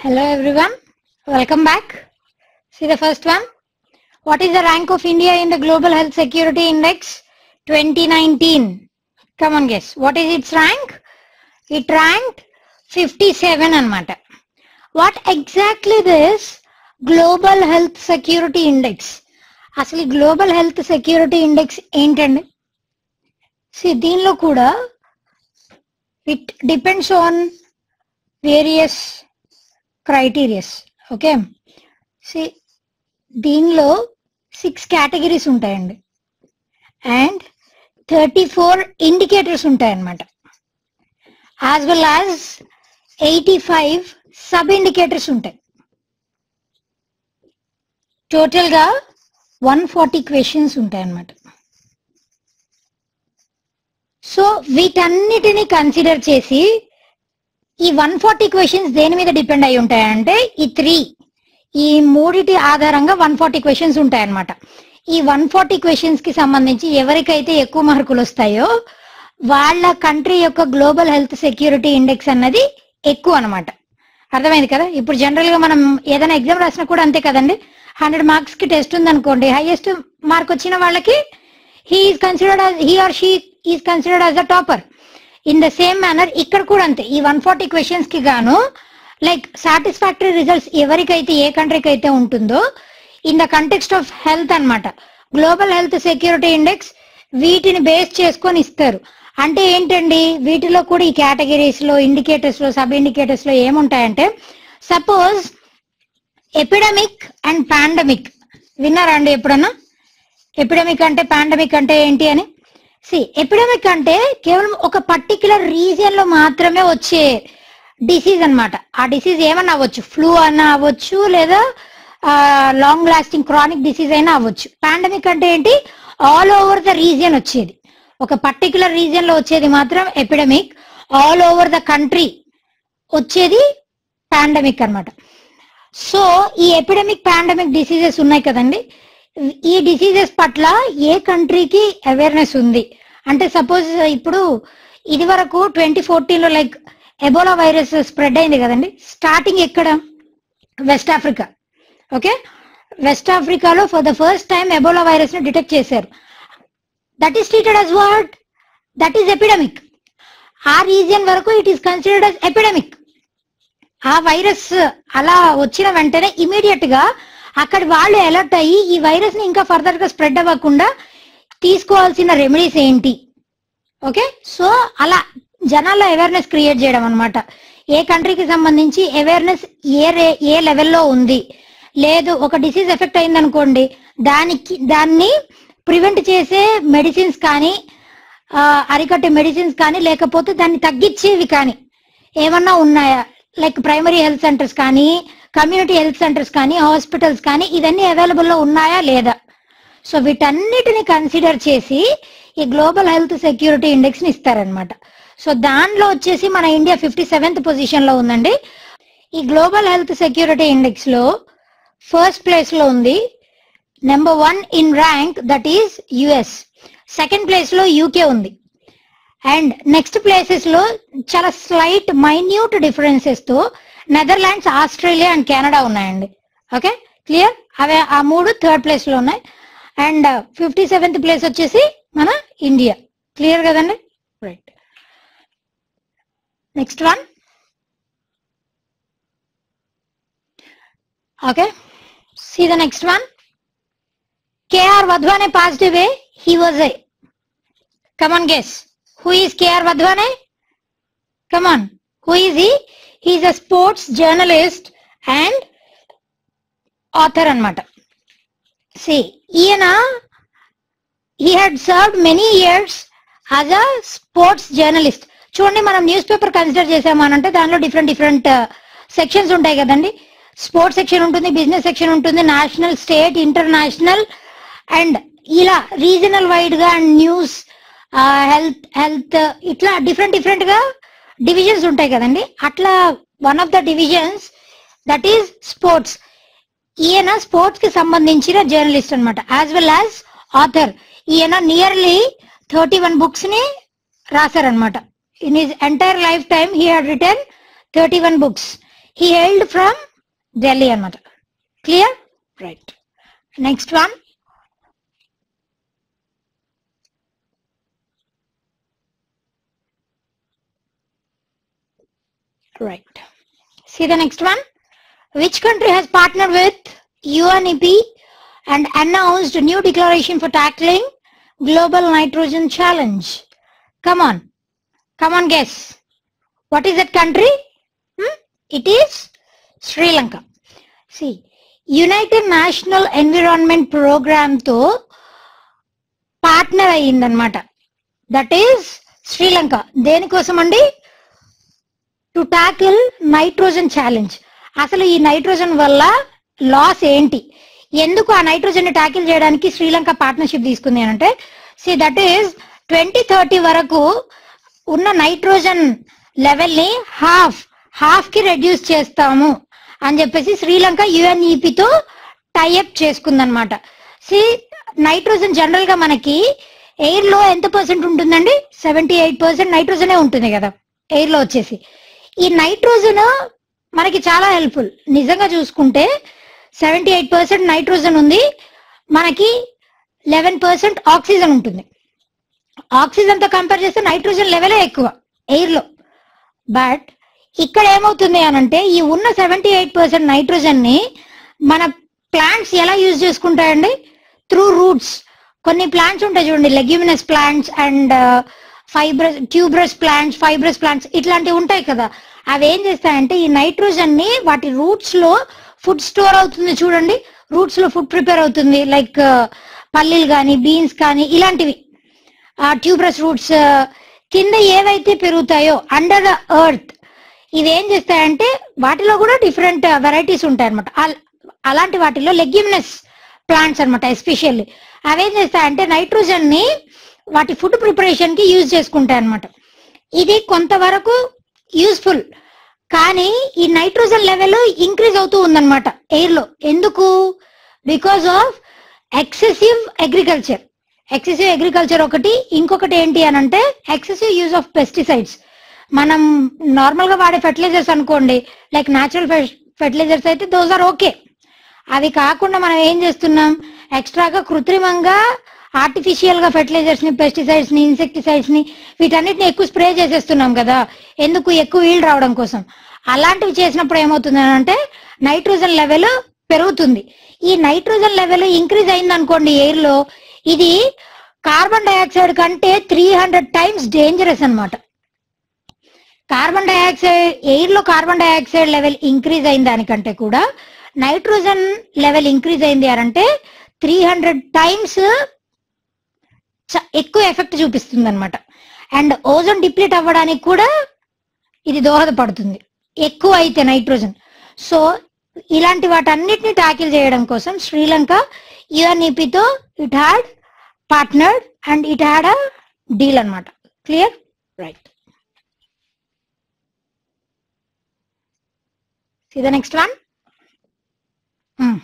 Hello everyone, welcome back. See the first one. What is the rank of India in the Global Health Security Index 2019? Come on guess. What is its rank? It ranked 57 అనమాట what exactly this global health security index అసలు ఈ global health security index ఏంటండి see దీనిలో కూడా it depends on various criterias okay see దీనిలో six categories ఉంటాయండి and thirty four indicators ఉంటాయన్నమాట as well as eighty five sub indicators ఉంటాయి టోటల్గా వన్ ఫార్టీ క్వశ్చన్స్ ఉంటాయి అన్నమాట సో వీటన్నిటిని కన్సిడర్ చేసి ఈ వన్ ఫార్టీ క్వశ్చన్స్ దేని మీద డిపెండ్ అయి ఉంటాయంటే ఈ త్రీ ఈ మూడిటి ఆధారంగా వన్ ఫార్టీ క్వశ్చన్స్ ఉంటాయన్నమాట ఈ వన్ ఫార్టీ క్వశ్చన్స్ కి సంబంధించి ఎవరికైతే ఎక్కువ మార్కులు వస్తాయో వాళ్ళ కంట్రీ యొక్క గ్లోబల్ హెల్త్ సెక్యూరిటీ ఇండెక్స్ అన్నది ఎక్కువ అనమాట అర్థమైంది కదా ఇప్పుడు జనరల్ గా మనం ఏదైనా ఎగ్జామ్ రాసినా కూడా అంతే కదండి హండ్రెడ్ మార్క్స్ కి టెస్ట్ ఉంది అనుకోండి హైయెస్ట్ మార్క్ వచ్చిన వాళ్ళకి he is considered he or she is considered as a topper in the same manner ఇక్కడ కూడా అంతే ఈ వన్ ఫార్టీ క్వశ్చన్స్ కి గాను లైక్ సాటిస్ఫాక్టరీ రిజల్ట్స్ ఎవరికైతే ఏ కంట్రీకి అయితే ఉంటుందో in the context of health అన్నమాట గ్లోబల్ హెల్త్ సెక్యూరిటీ ఇండెక్స్ వీటిని బేస్ చేసుకొని ఇస్తారు అంటే ఏంటండి వీటిలో కూడా ఈ కేటగిరీస్ లో ఇండికేటర్స్ లో సబ్ ఇండికేటర్స్ లో ఏముంటాయంటే సపోజ్ ఎపిడమిక్ అండ్ పాండమిక్ విన్నారా అండి ఎప్పుడన్నా ఎపిడమిక్ అంటే పాండమిక్ అంటే ఏంటి అని సి ఎపిడమిక్ అంటే కేవలం ఒక పర్టిక్యులర్ రీజియన్ లో మాత్రమే వచ్చే డిసీజ్ అన్నమాట ఆ డిసీజ్ ఏమన్నా అవ్వచ్చు ఫ్లూ అన్నా అవ్వచ్చు లేదా లాంగ్ లాస్టింగ్ క్రానిక్ డిసీజ్ అయినా అవ్వచ్చు పాండమిక్ అంటే ఏంటి ఆల్ ఓవర్ ద రీజియన్ వచ్చేది ఒక పర్టిక్యులర్ రీజియన్ లో వచ్చేది మాత్రం epidemic all over the country వచ్చేది పాండమిక్ అన్నమాట సో ఈ ఎపిడమిక్ పాండమిక్ డిసీజెస్ ఉన్నాయి కదండి ఈ డిసీజెస్ పట్ల ఏ కంట్రీకి అవేర్నెస్ ఉంది అంటే సపోజ్ ఇప్పుడు ఇది వరకు ట్వంటీ ఫోర్టీన్ లో లైక్ ఎబోలా వైరస్ స్ప్రెడ్ అయింది కదండి స్టార్టింగ్ ఎక్కడ వెస్ట్ ఆఫ్రికా ఓకే వెస్ట్ ఆఫ్రికాలో for the first time Ebola virus ని డిటెక్ట్ చేశారు that is treated as what that is epidemic ఆ రీజియన్ వరకు it is considered as epidemic ఆ వైరస్ అలా వచ్చిన వెంటనే ఇమీడియట్ గా అక్కడ వాళ్ళు అలర్ట్ అయ్యి ఈ వైరస్ ని ఇంకా ఫర్దర్ గా స్ప్రెడ్ అవ్వకుండా తీసుకోవాల్సిన రెమెడీస్ ఏంటి ఓకే సో అలా జనాల్లో అవేర్నెస్ క్రియేట్ చేయడం అనమాట ఏ కంట్రీకి సంబంధించి అవేర్నెస్ ఏ రే ఏ లెవెల్లో ఉంది లేదు ఒక డిసీజ్ ఎఫెక్ట్ అయింది అనుకోండి దానికి దాన్ని ప్రివెంట్ చేసే మెడిసిన్స్ కానీ ఆ, అరికట్టే మెడిసిన్స్ కానీ లేకపోతే దాన్ని తగ్గించేవి కానీ ఏమన్నా ఉన్నాయా లైక్ ప్రైమరీ హెల్త్ సెంటర్స్ కానీ కమ్యూనిటీ హెల్త్ సెంటర్స్ కానీ హాస్పిటల్స్ కానీ ఇవన్నీ అవైలబుల్లో ఉన్నాయా లేదా సో వీటన్నిటిని కన్సిడర్ చేసి ఈ గ్లోబల్ హెల్త్ సెక్యూరిటీ ఇండెక్స్ ని ఇస్తారనమాట సో దానిలో వచ్చేసి మన ఇండియా ఫిఫ్టీ సెవెంత్ పొజిషన్ లో ఉందండి ఈ గ్లోబల్ హెల్త్ సెక్యూరిటీ ఇండెక్స్ లో ఫస్ట్ ప్లేస్ లో ఉంది number one in rank that is US second place లో యూకే ఉంది అండ్ నెక్స్ట్ ప్లేసెస్ లో చాలా స్లైట్ మైన్యూట్ డిఫరెన్సెస్ తో నెదర్లాండ్స్ ఆస్ట్రేలియా అండ్ కెనడా ఉన్నాయండి ఓకే క్లియర్ అవే ఆ మూడు థర్డ్ ప్లేస్ లో ఉన్నాయి అండ్ ఫిఫ్టీ సెవెంత్ ప్లేస్ వచ్చేసి మన ఇండియా క్లియర్ కదండి right next one okay see the next one KR Wadhwaney positive a he was a Come on, guess. Who is K.R. Vadvane? Come on. Who is he? He is a sports journalist and author అనమాట See, ఈయన he had served many years as a sports journalist. చూడండి మనం news paper consider చేసామనంటే దానిలో different different sections ఉంటాయి కదండి sports section ఉంటుంది business section ఉంటుంది national state international and ఇలా రీజనల్ వైడ్ గా అండ్ న్యూస్ హెల్త్ హెల్త్ ఇట్లా డిఫరెంట్ డిఫరెంట్ గా డివిజన్స్ ఉంటాయి కదండి అట్లా one of the divisions that is sports ఈయన స్పోర్ట్స్ కి సంబంధించిన జర్నలిస్ట్ అనమాట యాజ్ వెల్ యాజ్ ఆథర్ ఈయన నియర్లీ థర్టీ వన్ బుక్స్ ని రాశారనమాట in his entire life time he had return thirty one books he held from Delhi అనమాట clear right next one Right. See the next one. Which country has partnered with UNEP and announced a new declaration for tackling global nitrogen challenge? Come on. Come on, guess. What is that country? Hmm? It is Sri Lanka. See, United national environment programme తో partner అయ్యిందనమాట that is Sri Lanka దేనికోసం అండి to tackle nitrogen challenge అసలు ఈ nitrogen వల్ల loss ఏంటి ఎందుకు ఆ nitrogen ని ట్యాకిల్ చేయడానికి శ్రీలంక పార్ట్నర్షిప్ తీసుకుంది అని అంటే see that is twenty thirty వరకు ఉన్న నైట్రోజన్ లెవెల్ ని హాఫ్ హాఫ్ కి రెడ్యూస్ చేస్తాము అని చెప్పేసి Sri Lanka యుఎన్ఈపితో tie up చేసుకుందనమాట C nitrogen general గా మనకి ఎయిర్ లో ఎంత పర్సెంట్ ఉంటుందండి సెవెంటీ ఎయిట్ పర్సెంట్ నైట్రోజనే ఉంటుంది కదా ఎయిర్ లో వచ్చేసి ఈ నైట్రోజన్ మనకి చాలా హెల్ప్ఫుల్ నిజంగా చూసుకుంటే సెవెంటీ ఎయిట్ పర్సెంట్ నైట్రోజన్ ఉంది మనకి లెవెన్ పర్సెంట్ ఆక్సిజన్ ఉంటుంది ఆక్సిజన్ తో కంపేర్ చేస్తే నైట్రోజన్ లెవెలే ఎక్కువ ఎయిర్ లో బట్ ఇక్కడ ఏమవుతుంది అనంటే ఈ ఉన్న సెవెంటీ ఎయిట్ పర్సెంట్ నైట్రోజన్ ని మన ప్లాంట్స్ ఎలా యూజ్ చేసుకుంటాయండి త్రూ రూట్స్ కొన్ని ప్లాంట్స్ ఉంటాయి చూడండి leguminous plants and fibrous tuberous plants fibrous plants ఇట్లాంటివి ఉంటాయి కదా అవి ఏం చేస్తాయంటే ఈ నైట్రోజన్ ని వాటి రూట్స్ లో ఫుడ్ స్టోర్ అవుతుంది చూడండి రూట్స్ లో ఫుడ్ ప్రిపేర్ అవుతుంది లైక్ పల్లీలు కానీ బీన్స్ కానీ ఇలాంటివి ఆ ట్యూబ్రస్ రూట్స్ కింద ఏవైతే పెరుగుతాయో అండర్ ద ఎర్త్ ఇవి ఏం చేస్తాయంటే వాటిలో కూడా డిఫరెంట్ వెరైటీస్ ఉంటాయి అనమాట అలాంటి వాటిలో లెగ్యూమినస్ ప్లాంట్స్ అనమాట ఎస్పెషల్లీ అవేం చేస్తాయంటే నైట్రోజన్ ని వాటి ఫుడ్ ప్రిపరేషన్ కి యూజ్ చేసుకుంటాయి అనమాట ఇది కొంతవరకు యూస్ఫుల్ కానీ ఈ నైట్రోజన్ లెవెల్ ఇంక్రీజ్ అవుతూ ఉందన్నమాట ఎయిర్ లో ఎందుకు because of excessive agriculture excessive agriculture ఒకటి ఇంకొకటి ఏంటి అని అంటే ఎక్సెసివ్ యూజ్ ఆఫ్ పెస్టిసైడ్స్ మనం నార్మల్ గా వాడే ఫెర్టిలైజర్స్ అనుకోండి లైక్ న్యాచురల్ ఫెర్టిలైజర్స్ అయితే దోస్ ఆర్ ఓకే అవి కాకుండా మనం ఏం చేస్తున్నాం ఎక్స్ట్రాగా కృత్రిమంగా ఆర్టిఫిషియల్ గా ఫెర్టిలైజర్స్ ని పెస్టిసైడ్స్ ని ఇన్సెక్టిసైడ్స్ ని వీటన్నిటిని ఎక్కువ స్ప్రే చేసేస్తున్నాం కదా ఎందుకు ఎక్కువ ఈల్డ్ రావడం కోసం అలాంటివి చేసినప్పుడు ఏమవుతుంది అని అంటే నైట్రోజన్ లెవెల్ పెరుగుతుంది ఈ నైట్రోజన్ లెవెల్ ఇంక్రీజ్ అయింది అనుకోండి ఎయిర్ లో ఇది కార్బన్ డైఆక్సైడ్ కంటే త్రీ హండ్రెడ్ టైమ్స్ డేంజరస్ అన్నమాట కార్బన్ డైఆక్సైడ్ ఎయిర్ లో కార్బన్ డైఆక్సైడ్ లెవెల్ ఇంక్రీజ్ అయిన దానికంటే కూడా నైట్రోజన్ లెవెల్ ఇంక్రీజ్ అయింది అని అంటే త్రీ హండ్రెడ్ టైమ్స్ ఎక్కువ ఎఫెక్ట్ చూపిస్తుంది అనమాట అండ్ ఓజోన్ డిప్లీట్ అవ్వడానికి కూడా ఇది దోహదపడుతుంది ఎక్కువ అయితే నైట్రోజన్ సో ఇలాంటి వాటన్నిటిని టాకిల్ చేయడం కోసం Sri Lanka యుఎన్ఈపితో it had partnered and it had a deal అనమాట clear right See the next one. Hmm.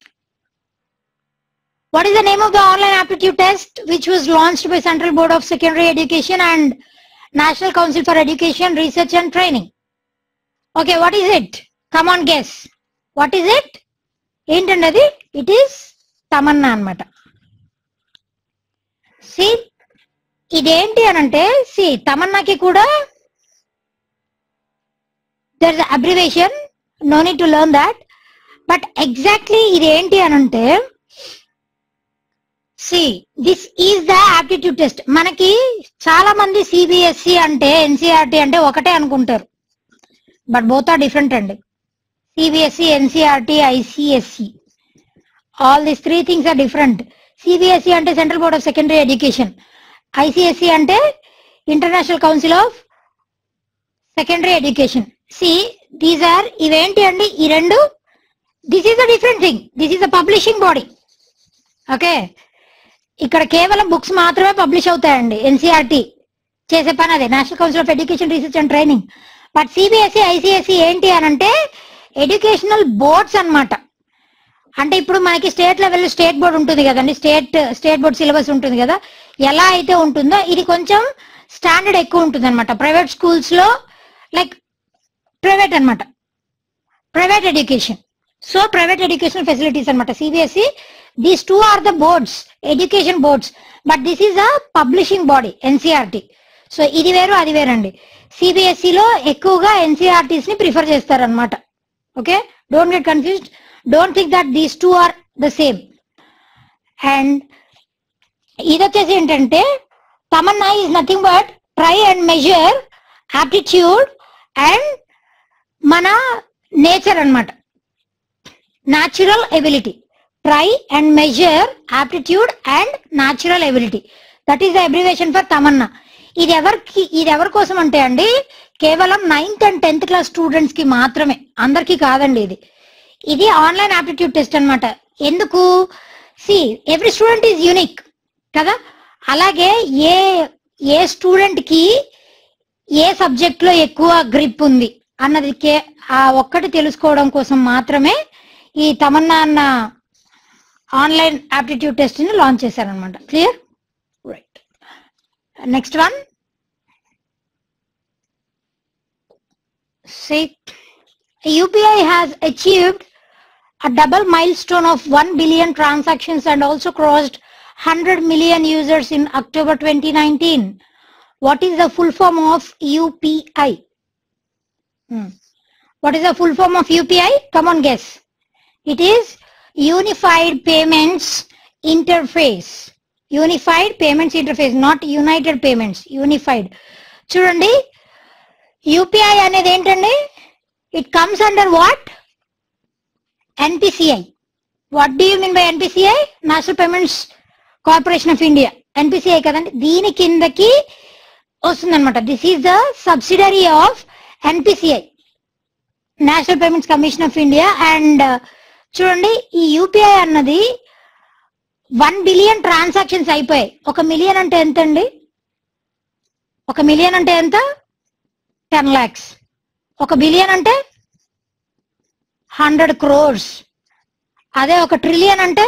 What is the name of the online aptitude test which was launched by Central Board of Secondary Education and National Council for Education, Research and Training? Okay, what is it? Come on, guess. What is it? ఏంటండి అది it is Tamannaah అనమాట C ఇదేంటి అనంటే see తమన్నాకి కూడా there is abbreviation no need to learn that but exactly ఇది ఏంటి అని అంటే see this is the aptitude test మనకి చాలా మంది సిబిఎస్ఈ అంటే ఎన్సీఆర్టీ అంటే ఒకటే అనుకుంటారు బట్ బోత్ ఆర్ డిఫరెంట్ అండి CBSE NCERT ICSC all these three things are different CBSE అంటే Central Board of Secondary Education ICSC అంటే International Council of Secondary Education see these are ఇవేంటి అండి ఈ రెండు this is a different thing this is a publishing body okay ఇక్కడ కేవలం books మాత్రమే publish అవుతాయండి ఎన్సీఆర్టీ చేసే పని అదే National Council of Education Research and Training but CBSE ICSE ఏంటి అని అంటే ఎడ్యుకేషనల్ బోర్డ్స్ అన్నమాట అంటే ఇప్పుడు మనకి స్టేట్ లెవెల్ స్టేట్ బోర్డ్ ఉంటుంది కదండి స్టేట్ స్టేట్ బోర్డ్ సిలబస్ ఉంటుంది కదా ఎలా అయితే ఉంటుందో ఇది కొంచెం స్టాండర్డ్ ఎక్కువ ఉంటుంది అనమాట ప్రైవేట్ స్కూల్స్ లో లైక్ ప్రైవేట్ అన్నమాట private education so private education facilities అనమాట CBSE these two are the boards education boards but this is a publishing body NCERT so ఇది వేరు అది వేరండి సిబిఎస్ఈలో ఎక్కువగా ఎన్సీఆర్టీస్ ని ప్రిఫర్ చేస్తారనమాట okay don't get confused don't think that these two are the same and ఇది వచ్చేసి ఏంటంటే Tamanna is nothing but try and measure aptitude and మన నేచర్ అన్నమాట natural ability try and measure aptitude and natural ability that is the abbreviation for Tamanna ఇది ఎవరికి ఇది ఎవరి కోసం అంటే అండి కేవలం ninth and tenth class students కి మాత్రమే అందరికీ కాదండి ఇది ఇది ఆన్లైన్ ఆప్టిట్యూడ్ టెస్ట్ అన్నమాట ఎందుకు see every student is unique కదా అలాగే ఏ ఏ స్టూడెంట్ కి ఏ సబ్జెక్ట్ లో ఎక్కువ గ్రిప్ ఉంది అన్నది కే ఆ ఒక్కటి తెలుసుకోవడం కోసం మాత్రమే ఈ తమన్నా అన్న ఆన్లైన్ ఆప్టిట్యూడ్ టెస్ట్ ని లాంచ్ చేశారనమాట clear right next one See, UPI has achieved a double milestone of 1 billion transactions and also crossed 100 million users in October 2019. What is the full form of UPI? Hmm. What is the full form of UPI? Come on, guess. It is Unified Payments Interface. Unified Payments Interface, not United Payments. Unified. చూడండి UPI అనేది ఏంటండి it comes under what NPCI what do you mean by NPCI National Payments Corporation of India NPCI కదండి దీని కిందకి వస్తుందన్నమాట this is the subsidiary of NPCI National Payments Commission of India and చూడండి ఈ UPI అన్నది one billion transactions అయిపోయాయి ఒక million అంటే ఎంత అండి ఒక మిలియన్ అంటే ఎంత టెన్ ల్యాక్స్ ఒక బిలియన్ అంటే హండ్రెడ్ క్రోర్స్ అదే ఒక ట్రిలియన్ అంటే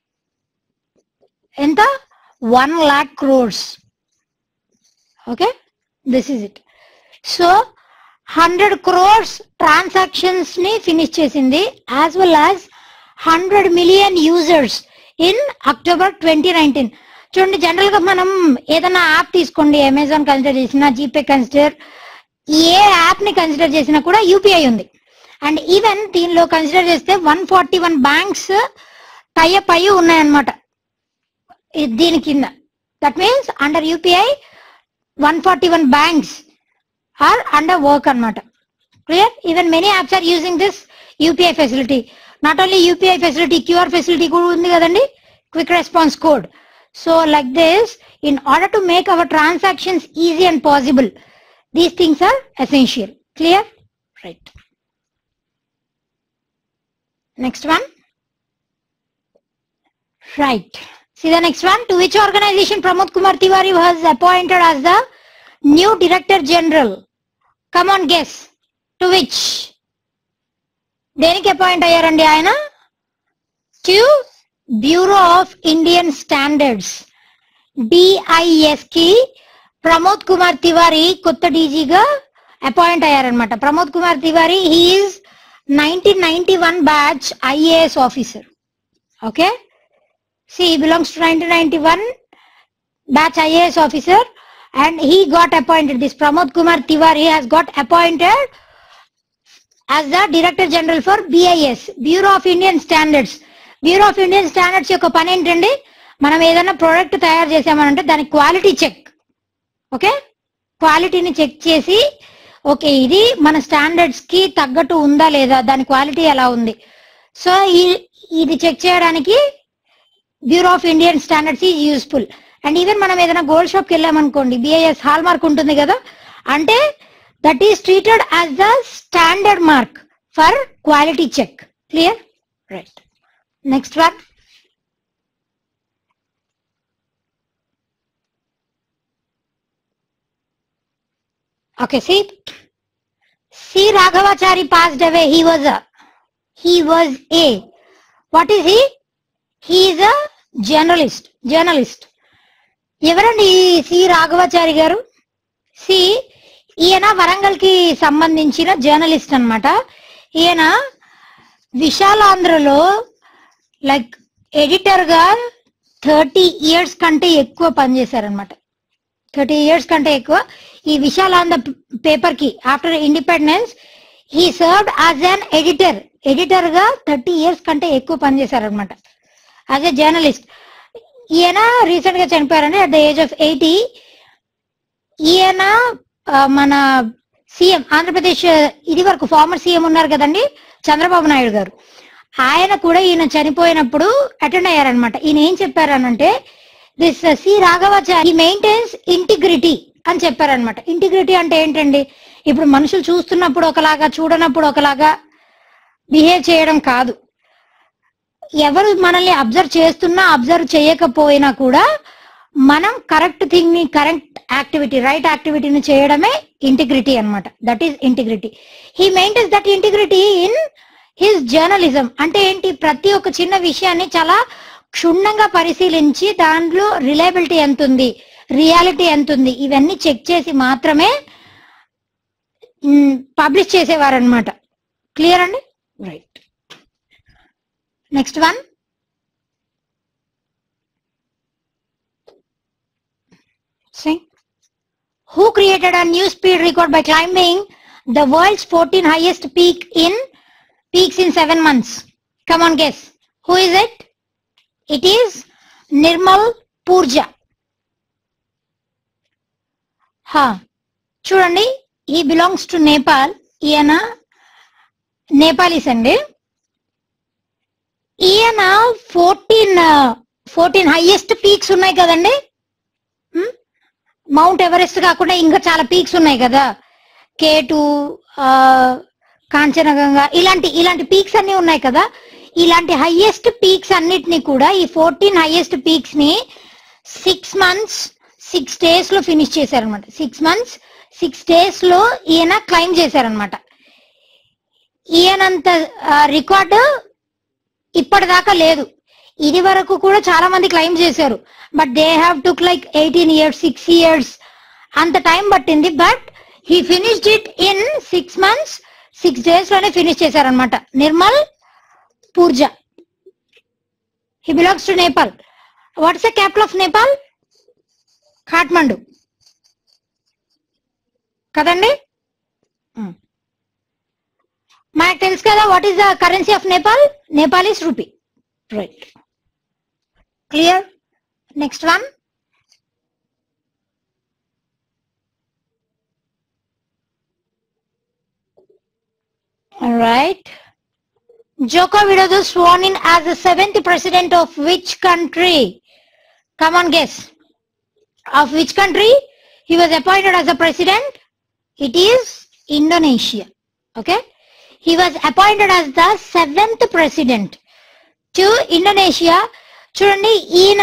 ఎంత one lakh crores okay this is it so hundred crores transactions ని ఫినిష్ చేసింది as well as hundred million users in October twenty nineteen చూడండి జనరల్ గా మనం ఏదైనా యాప్ తీసుకోండి అమెజాన్ కన్సిడర్ చేసినా జీపే కన్సిడర్ ఏ యాప్ ని కన్సిడర్ చేసినా కూడా యూపీఐ ఉంది అండ్ ఈవెన్ దీనిలో కన్సిడర్ చేస్తే one forty one banks tie up అయ్యి ఉన్నాయన్నమాట ఇ- దీని కింద that means under UPI one forty one banks are under work అన్నమాట clear even many apps are using this UPI facility not only UPI facility QR facility కూడా ఉంది కదండి quick response code so like this in order to make our transactions easy and possible these things are essential clear right next one Right. See the next one. To which organization Pramod Kumar Tiwari was appointed as the new Director General? Come on, guess. To which? దేనికి appoint అయ్యారండి ఆయన to Bureau of Indian Standards DIS కి ప్రమోద్ కుమార్ తివారీ కొత్త డీజీగా appoint అయ్యారనమాట Pramod Kumar Tiwari he is nineteen ninety one batch IAS officer okay See, he belongs to 1991 batch IAS officer and he got appointed. This Pramod Kumar Tiwari has got appointed as the Director General for BIS, Bureau of Indian Standards. Bureau of Indian Standards యొక్క పని ఏంటండి మనం ఏదైనా product తయారు చేసామనంటే దాని quality check okay క్వాలిటీని check చేసి ఓకే ఇది మన స్టాండర్డ్స్ కి తగ్గట్టు ఉందా లేదా దాని క్వాలిటీ ఎలా ఉంది సో ఇది చెక్ చేయడానికి Bureau of Indian Standards is useful and even మనం ఏదైనా గోల్డ్ షాప్కి వెళ్ళామనుకోండి బిఐఎస్ హాల్ మార్క్ ఉంటుంది కదా అంటే that is treated as the standard mark for quality check clear right next one okay see C Raghavachari passed away he was he was a what is he he is a journalist journalist ఎవరండి ఈ C Raghavachari గారు C ఈయన వరంగల్ కి సంబంధించిన journalist అన్నమాట ఈయన విశాలాంధ్రలో like editor గా థర్టీ ఇయర్స్ కంటే ఎక్కువ పనిచేశారనమాట థర్టీ ఇయర్స్ కంటే ఎక్కువ ఈ విశాలాంధ్ర పేపర్ కి after independence he served as an editor editor గా థర్టీ ఇయర్స్ కంటే ఎక్కువ పనిచేశారనమాట యాజ్ ఎ జర్నలిస్ట్ ఈయన రీసెంట్ గా చనిపోయారండి at the age of eighty ఈయన ఆ, మన సీఎం ఆంధ్రప్రదేశ్ ఇది వరకు ఫార్మర్ సీఎం ఉన్నారు కదండి చంద్రబాబు నాయుడు గారు ఆయన కూడా ఈయన చనిపోయినప్పుడు అటెండ్ అయ్యారనమాట ఈయన ఏం చెప్పారనంటే this C Raghavachari maintains integrity అని చెప్పారనమాట ఇంటిగ్రిటీ అంటే ఏంటండి ఇప్పుడు మనుషులు చూస్తున్నప్పుడు ఒకలాగా చూడనప్పుడు ఒకలాగా బిహేవ్ చేయడం కాదు ఎవరు మనల్ని అబ్జర్వ్ చేస్తున్నా అబ్జర్వ్ చేయకపోయినా కూడా మనం కరెక్ట్ థింగ్ ని కరెక్ట్ యాక్టివిటీ రైట్ యాక్టివిటీని చేయడమే ఇంటిగ్రిటీ అన్నమాట that is integrity he maintains that integrity in his journalism అంటే ఏంటి ప్రతి ఒక్క చిన్న విషయాన్ని చాలా క్షుణ్ణంగా పరిశీలించి దాంట్లో రిలయబిలిటీ ఎంత ఉంది రియాలిటీ ఎంత ఉంది ఇవన్నీ చెక్ చేసి మాత్రమే పబ్లిష్ చేసేవారు అనమాట క్లియర్ అండి right next one See? Who created a new speed record by climbing the world's 14 highest peak in peaks in seven months? Come on, guess. Who is it? It is Nirmal Purja. హా చూడండి ఈ belongs to Nepal ఈయన Nepalese అండి ఈయన fourteen fourteen highest peaks ఉన్నాయి కదండి హ్మ్? Mount Everest కాకుండా ఇంకా చాలా పీక్స్ ఉన్నాయి కదా కేటు కాంచనగంగా ఇలాంటి ఇలాంటి పీక్స్ అన్ని ఉన్నాయి కదా ఇలాంటి హైయెస్ట్ పీక్స్ అన్నిటిని కూడా ఈ ఫోర్టీన్ హైయెస్ట్ పీక్స్ ని సిక్స్ మంత్స్ సిక్స్ డేస్ లో ఫినిష్ చేశారనమాట సిక్స్ మంత్స్ సిక్స్ డేస్ లో ఈయన క్లైమ్ చేశారనమాట ఈయనంత రికార్డు ఇప్పటిదాకా లేదు ఇది వరకు కూడా చాలా మంది క్లైమ్ చేశారు but they have took like eighteen years six years అంత టైం పట్టింది but he finished it in six months six days లోనే ఫినిష్ చేశారనమాట Nirmal Purja he belongs to Nepal what's the capital of Nepal Kathmandu కదండి Hmm. మనకు తెలుసు కదా what is the currency of Nepal Nepalese rupee right clear next one right Joko Widodo sworn in as the seventh president of which country? Come on, guess. Of which country he was appointed as a president? It is Indonesia. Okay? He was appointed as the seventh president to Indonesia. చూడండి ఈయన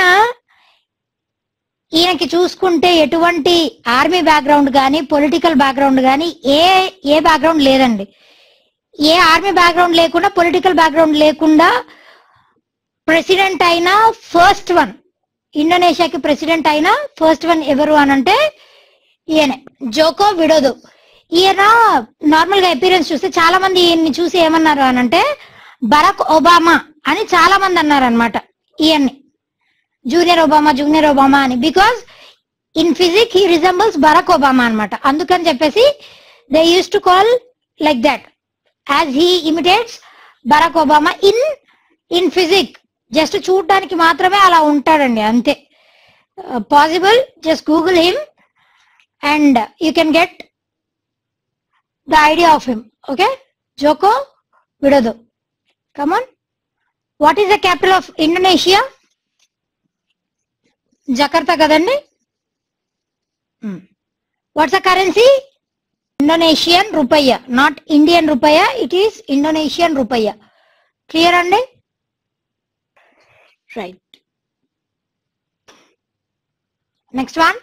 ఈయనకి చూసుకుంటే ఎటువంటి army background కానీ political background కానీ ఏ ఏ background లేదండి ఏ ఆర్మీ బ్యాక్గ్రౌండ్ లేకుండా పొలిటికల్ బ్యాక్గ్రౌండ్ లేకుండా ప్రెసిడెంట్ అయిన ఫస్ట్ వన్ ఇండోనేషియాకి ప్రెసిడెంట్ అయిన ఫస్ట్ వన్ ఎవరు అని అంటే ఈయనే జోకో విడోదో ఈయన నార్మల్ గా అపీరెన్స్ చూస్తే చాలా మంది ఈయన్ని చూసి ఏమన్నారు అని అంటే బరాక్ ఒబామా అని చాలా మంది అన్నారు అనమాట ఈయన్ని జూనియర్ ఒబామా జూనియర్ ఒబామా అని because in physique he resembles Barack Obama అన్నమాట అందుకని చెప్పేసి they use to call like that as he imitates Barack Obama in in physique just చూడడానికి మాత్రమే అలా ఉంటాడండి అంతే possible just Google him and you can get the idea of him okay Joko Widodo come on what is the capital of Indonesia Jakarta కదండి what's the currency Indonesian rupiah not Indian రూపయ్య it is Indonesian rupiah clear అండి right next one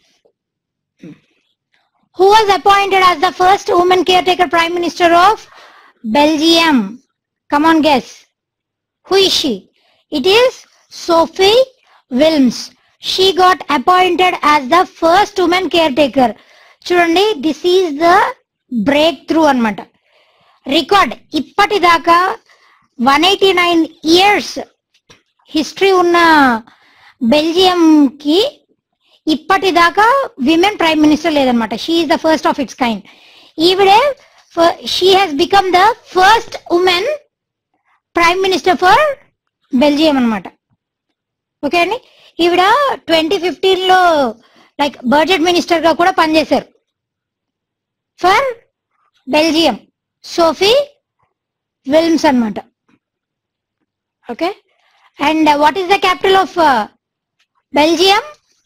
who was appointed as the first women caretaker prime minister of Belgium come on guess who is she it is Sophie Wilmes she got appointed as the first women caretaker చూడండి this is the breakthrough అనమాట record ఇప్పటిదాకా one eighty nine years history ఉన్న Belgium కి ఇప్పటిదాకా women prime minister లేదనమాట she is the first of its kind ఈవిడే she has become the first women prime minister for Belgium అనమాట okay అండి ఈవిడ ట్వంటీ ఫిఫ్టీన్ లో లైక్ బడ్జెట్ మినిస్టర్ గా కూడా పనిచేశారు ఫర్ బెల్జియం సోఫీ విల్మ్స్ అన్నమాట okay and what is the capital of Belgium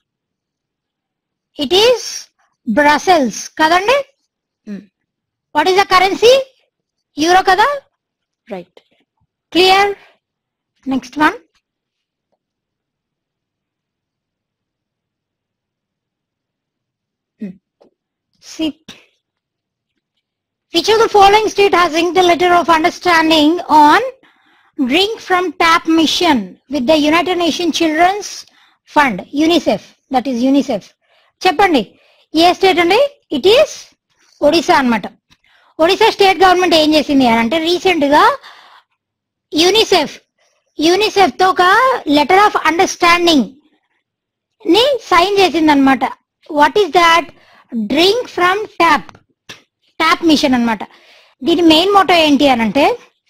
it is Brussels కదండి what is the currency euro కదా right clear next one See, which of the following state has inked the letter of understanding on drink from tap mission with the United Nations Children's Fund, UNICEF, that is UNICEF. చెప్పండి ఏ state అండి it is Odisha అన్నమాట Odisha state government ఏం చేసింది అని అంటే recent గా UNICEF UNICEF తో ఒక లెటర్ ఆఫ్ అండర్స్టాండింగ్ ని సైన్ చేసింది అనమాట what is that drink from tap tap mission అన్నమాట దీని మెయిన్ మోటో ఏంటి అని అంటే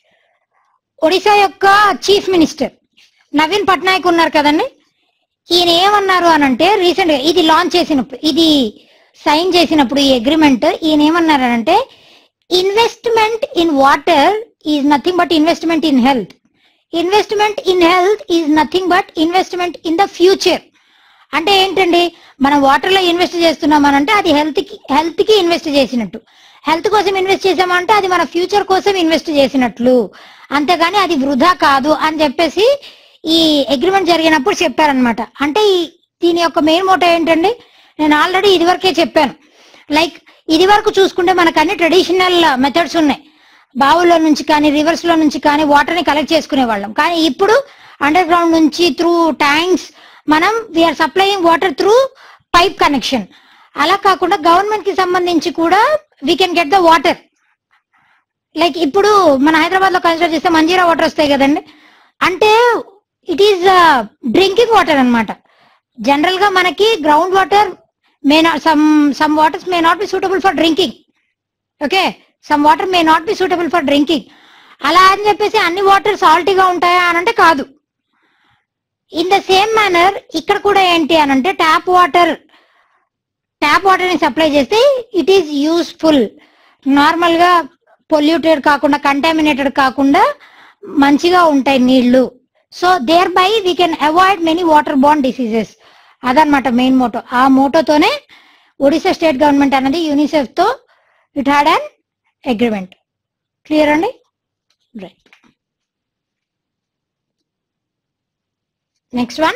ఒడిశా యొక్క చీఫ్ మినిస్టర్ నవీన్ పట్నాయక్ ఉన్నారు కదండి ఈయన ఏమన్నారు అని అంటే రీసెంట్ గా ఇది లాంచ్ చేసినప్పుడు ఇది సైన్ చేసినప్పుడు ఈ అగ్రిమెంట్ ఈయన ఏమన్నారు అని అంటే investment in water is nothing but investment in health investment in health is nothing but investment in the future అంటే ఏంటండి మనం వాటర్ లో ఇన్వెస్ట్ చేస్తున్నాం అని అంటే అది హెల్త్ కి హెల్త్ కి ఇన్వెస్ట్ చేసినట్టు హెల్త్ కోసం ఇన్వెస్ట్ చేసామంటే అది మన ఫ్యూచర్ కోసం ఇన్వెస్ట్ చేసినట్లు అంతేగాని అది వృధా కాదు అని చెప్పేసి ఈ అగ్రిమెంట్ జరిగినప్పుడు చెప్పారనమాట అంటే ఈ దీని యొక్క మెయిన్ మోటో ఏంటండి నేను ఆల్రెడీ ఇది వరకే చెప్పాను లైక్ ఇది వరకు చూసుకుంటే మనకు అన్ని ట్రెడిషనల్ మెథడ్స్ ఉన్నాయి బావుల్లో నుంచి కానీ రివర్స్ లో నుంచి కానీ వాటర్ ని కలెక్ట్ చేసుకునే వాళ్ళం కానీ ఇప్పుడు అండర్ గ్రౌండ్ నుంచి త్రూ ట్యాంక్స్ మనం we are supplying water through pipe connection అలా కాకుండా గవర్నమెంట్ కి సంబంధించి కూడా we can get the water like ఇప్పుడు మన హైదరాబాద్ లో కన్సిడర్ చేస్తే మంజీరా వాటర్ వస్తాయి కదండి అంటే ఇట్ ఈస్ డ్రింకింగ్ వాటర్ అన్నమాట జనరల్ గా మనకి ground water may not some some waters may not be suitable for drinking okay some water may not be suitable for drinking అలా అని చెప్పేసి అన్ని వాటర్ సాల్టీగా ఉంటాయా అని అంటే కాదు ఇన్ ద సేమ్ మేనర్ ఇక్కడ కూడా ఏంటి అని అంటే ట్యాప్ వాటర్ ట్యాప్ వాటర్ ని సప్లై చేస్తే ఇట్ ఈస్ యూస్ఫుల్ నార్మల్ గా పొల్యూటెడ్ కాకుండా కంటామినేటెడ్ కాకుండా మంచిగా ఉంటాయి నీళ్లు so thereby we can avoid many water బాండ్ డిసీజెస్ అదనమాట మెయిన్ మోటో ఆ మోటోతోనే ఒడిశా స్టేట్ గవర్నమెంట్ అనేది యూనిసెఫ్ తో it had an agreement clear అండి right next one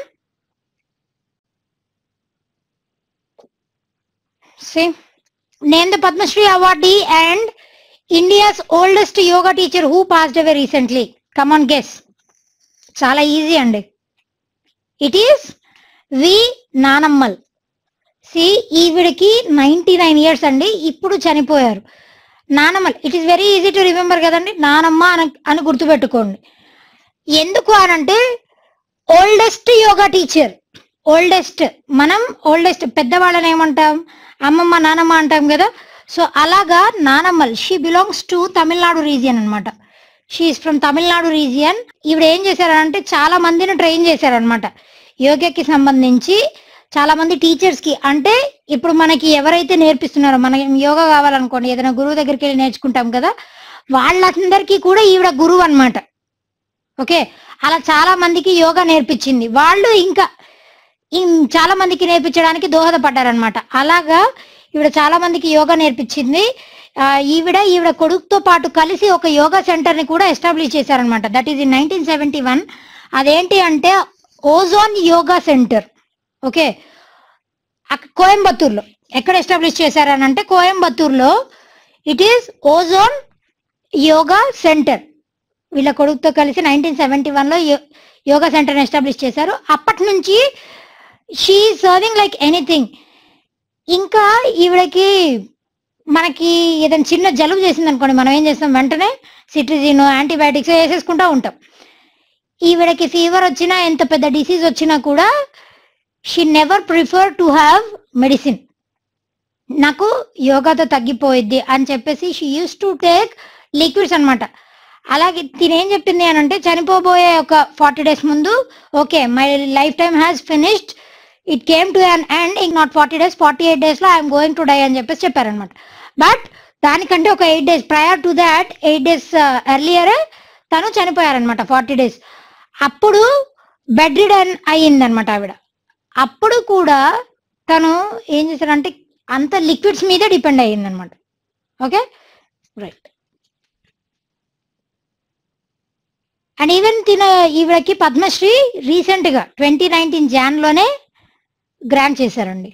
See, name the Padma Shri awardee and India's oldest yoga teacher who passed away recently. Come on, guess. చాలా easy అండి it is V Nanammal see ఈవిడికి ninety nine years అండి ఇప్పుడు చనిపోయారు Nanammal it is very easy to remember కదండి నానమ్మ అని అని గుర్తుపెట్టుకోండి ఎందుకు అనంటే ఓల్డెస్ట్ యోగా టీచర్ ఓల్డెస్ట్ మనం ఓల్డెస్ట్ పెద్దవాళ్ళని ఏమంటాం అమ్మమ్మ నానమ్మ అంటాం కదా సో అలాగా Nanammal she belongs to Tamil Nadu region అన్నమాట షీఈస్ ఫ్రమ్ తమిళనాడు రీజియన్ ఈవిడ ఏం చేశారంటే చాలా మందిని ట్రైన్ చేశారనమాట యోగాకి సంబంధించి చాలా మంది టీచర్స్ కి అంటే ఇప్పుడు మనకి ఎవరైతే నేర్పిస్తున్నారో మనకి యోగా కావాలనుకోండి ఏదైనా గురువు దగ్గరికి వెళ్ళి నేర్చుకుంటాం కదా వాళ్ళందరికీ కూడా ఈవిడ గురువు అన్నమాట ఓకే అలా చాలా మందికి యోగా నేర్పించింది వాళ్ళు ఇంకా ఇం- చాలా మందికి నేర్పించడానికి దోహదపడ్డారనమాట అలాగా ఈవిడ చాలా మందికి యోగా నేర్పించింది ఆ, ఈవిడ ఈవిడ కొడుకుతో పాటు కలిసి ఒక యోగా సెంటర్ ని కూడా ఎస్టాబ్లిష్ చేశారనమాట that is in nineteen seventy one అదేంటి అంటే ఓజోన్ యోగా సెంటర్ ఓకే అక్- కోయంబత్తూర్లో ఎక్కడ ఎస్టాబ్లిష్ చేశారనంటే కోయంబత్తూర్లో it is Ozone yoga centre వీళ్ళ కొడుకుతో కలిసి నైన్టీన్ సెవెంటీ వన్లో యోగా సెంటర్ని ఎస్టాబ్లిష్ చేశారు అప్పటి నుంచి షీ సర్వింగ్ లైక్ ఎనీథింగ్ ఇంకా ఈవిడకి మనకి ఏదైనా చిన్న జలుబు చేసింది అనుకోండి మనం ఏం చేస్తాం వెంటనే సిట్రిజిన్ యాంటీబయాటిక్స్ వేసేసుకుంటా ఉంటాం ఈవిడకి ఫీవర్ వచ్చినా ఎంత పెద్ద డిసీజ్ వచ్చినా కూడా she never prefer to have medicine నాకు యోగాతో తగ్గిపోయిద్ది అని చెప్పేసి she use to take liquids అన్నమాట అలాగే తినేం చెప్పింది అని అంటే చనిపోబోయే ఒక ఫార్టీ డేస్ ముందు okay my lifetime has finished it came to an and ఇంక not forty days forty eight డేస్లో ఐఎమ్ గోయింగ్ టు డై అని చెప్పేసి చెప్పారనమాట బట్ దానికంటే ఒక eight days prior to that eight days earlier తను చనిపోయారనమాట ఫార్టీ డేస్ అప్పుడు బెడ్ రిడన్ అయ్యిందనమాట ఆవిడ అప్పుడు కూడా తను ఏం చేశారంటే అంత లిక్విడ్స్ మీద depend అయ్యిందనమాట okay right and even తిన ఈవిడకి పద్మశ్రీ రీసెంట్ గా ట్వంటీ నైన్టీన్ జాన్ లోనే గ్రాంట్ చేశారండి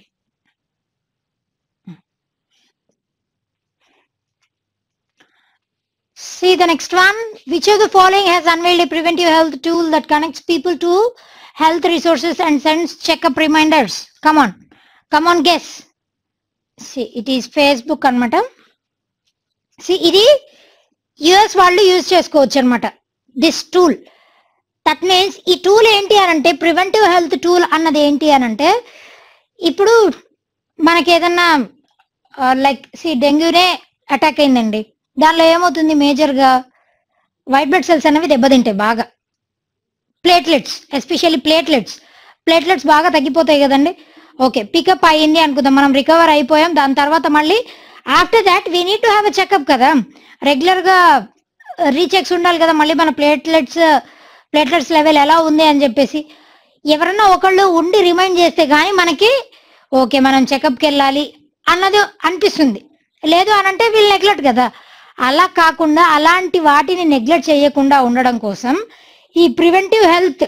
See the next one. Which of the following has unveiled a preventive health tool that connects people to health resources and sends checkup reminders? Come on. Come on, guess. See, it is Facebook అనమాట See, ఇది US వాళ్ళు use చేసుకోవచ్చు అనమాట this tool that means ఈ tool ఏంటి అని అంటే preventive health tool అన్నది ఏంటి అని అంటే ఇప్పుడు మనకి ఏదన్నా లైక్ సి డెంగ్యూనే అటాక్ అయిందండి దానిలో ఏమవుతుంది మేజర్గా వైట్ బ్లడ్ సెల్స్ అనేవి దెబ్బతింటాయి బాగా ప్లేట్లెట్స్ ఎస్పెషల్లీ ప్లేట్లెట్స్ ప్లేట్లెట్స్ బాగా తగ్గిపోతాయి కదండి ఓకే పికప్ అయ్యింది అనుకుందాం మనం రికవర్ అయిపోయాం దాని తర్వాత మళ్ళీ after that we need to have a checkup కదా రెగ్యులర్గా రీచెక్స్ ఉండాలి కదా మళ్ళీ మన ప్లేట్లెట్స్ ప్లేట్లెట్స్ లెవెల్ ఎలా ఉంది అని చెప్పేసి ఎవరన్నా ఒకళ్ళు ఉండి రిమైండ్ చేస్తే కానీ మనకి ఓకే మనం చెకప్కి వెళ్ళాలి అన్నది అనిపిస్తుంది లేదు అని అంటే వీళ్ళు నెగ్లెక్ట్ కదా అలా కాకుండా అలాంటి వాటిని నెగ్లెక్ట్ చేయకుండా ఉండడం కోసం ఈ ప్రివెంటివ్ హెల్త్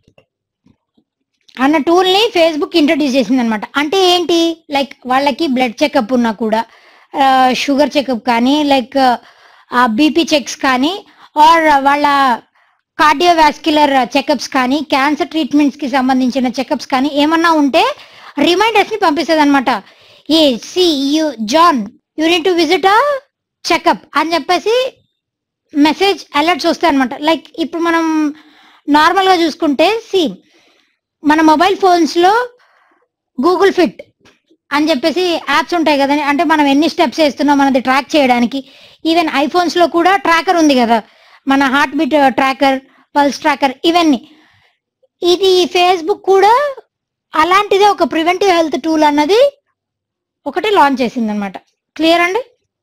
అన్న టూల్ ని ఫేస్బుక్ ఇంట్రడ్యూస్ చేసింది అనమాట అంటే ఏంటి లైక్ వాళ్ళకి బ్లడ్ చెకప్ ఉన్నా కూడా షుగర్ చెకప్ కానీ లైక్ బీపీ చెక్స్ కానీ ఆర్ వాళ్ళ కార్డియోవాస్క్యులర్ చెకప్స్ కానీ క్యాన్సర్ ట్రీట్మెంట్స్ కి సంబంధించిన చెకప్స్ కానీ ఏమన్నా ఉంటే రిమైండర్స్ ని పంపిస్తుంది అనమాట ఏ సి యు జాన్ unit to visit a checkup అని చెప్పేసి మెసేజ్ అలర్ట్స్ వస్తాయి అనమాట లైక్ ఇప్పుడు మనం నార్మల్గా చూసుకుంటే సి మన మొబైల్ ఫోన్స్లో గూగుల్ ఫిట్ అని చెప్పేసి యాప్స్ ఉంటాయి కదండి అంటే మనం ఎన్ని స్టెప్స్ వేస్తున్నాం మనది ట్రాక్ చేయడానికి ఈవెన్ ఐఫోన్స్లో కూడా ట్రాకర్ ఉంది కదా మన heartbeat tracker pulse tracker ఇవన్నీ ఇది ఫేస్బుక్ కూడా అలాంటిదే ఒక ప్రివెంటివ్ హెల్త్ టూల్ అన్నది ఒకటి లాంచ్ చేసింది అనమాట క్లియర్ అండి